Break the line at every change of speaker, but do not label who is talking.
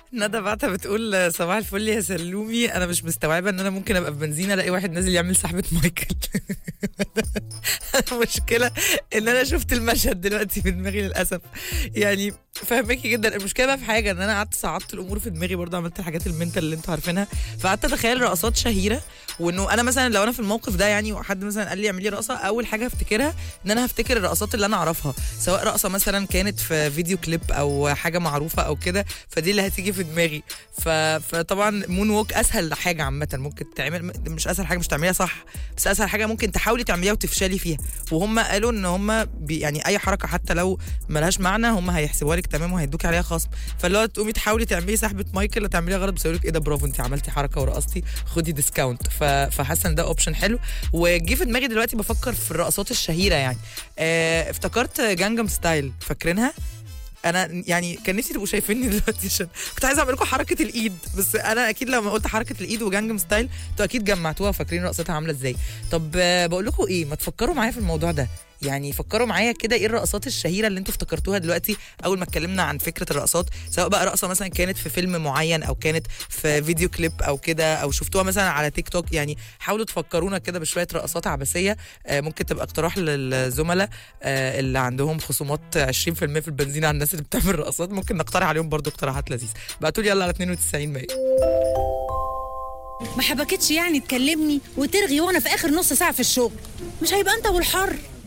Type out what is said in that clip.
ندى بعتها بتقول صباح الفل يا سلومي انا مش مستوعبه ان انا ممكن ابقى في بنزينه الاقي واحد نازل يعمل سحبه مايكل المشكله ان انا شفت المشهد دلوقتي في دماغي للاسف يعني فاهمكي جدا المشكله بقى في حاجه ان انا قعدت صعدت الامور في دماغي برضه عملت الحاجات المنتال اللي انتوا عارفينها فقعدت اتخيل رقصات شهيره وانه انا مثلا لو انا في الموقف ده يعني وحد مثلا قال لي اعملي رقصه اول حاجه هفتكرها ان انا هفتكر الرقصات اللي انا اعرفها سواء رقصه مثلا كانت في فيديو كليب او حاجه معروفه او كده فدي اللي هتيجي في دماغي ف... فطبعا مون ووك اسهل حاجه عامه ممكن تعمل مش اسهل حاجه مش تعمليها صح بس اسهل حاجه ممكن تحاولي تعمليها وتفشلي فيها وهم قالوا ان هم بي يعني اي حركه حتى لو ملهاش معنى هم هيحسبوها لك تمام وهيدوكي عليها خصم فاللي هو تقومي تحاولي تعملي سحبه مايكل تعمليها غلط بس يقولوا لك ايه ده برافو انت عملتي حركه ورقصتي خدي ديسكاونت ف... فحاسه ان ده اوبشن حلو وجي في دماغي دلوقتي بفكر في الرقصات الشهيره يعني آه افتكرت جانجم ستايل فاكرينها انا يعني كان نفسي تبقوا شايفيني دلوقتي عشان كنت عايزه اعمل لكم حركه الايد بس انا اكيد لما قلت حركه الايد وجانجم ستايل انتوا اكيد جمعتوها وفاكرين رقصتها عامله ازاي طب آه، بقول لكم ايه ما تفكروا معايا في الموضوع ده يعني فكروا معايا كده ايه الرقصات الشهيره اللي انتوا افتكرتوها دلوقتي اول ما اتكلمنا عن فكره الرقصات سواء بقى رقصه مثلا كانت في فيلم معين او كانت في فيديو كليب او كده او شفتوها مثلا على تيك توك يعني حاولوا تفكرونا كده بشويه رقصات عبثيه آه، ممكن تبقى اقتراح للزملاء آه، اللي عندهم خصومات 20% في البنزين على الناس اللي بتعمل رقصات ممكن نقترح عليهم برضو اقتراحات لذيذه بعتوا لي يلا على 92 100
ما حبكتش يعني تكلمني وترغي وانا في اخر نص ساعه في الشغل مش هيبقى انت والحر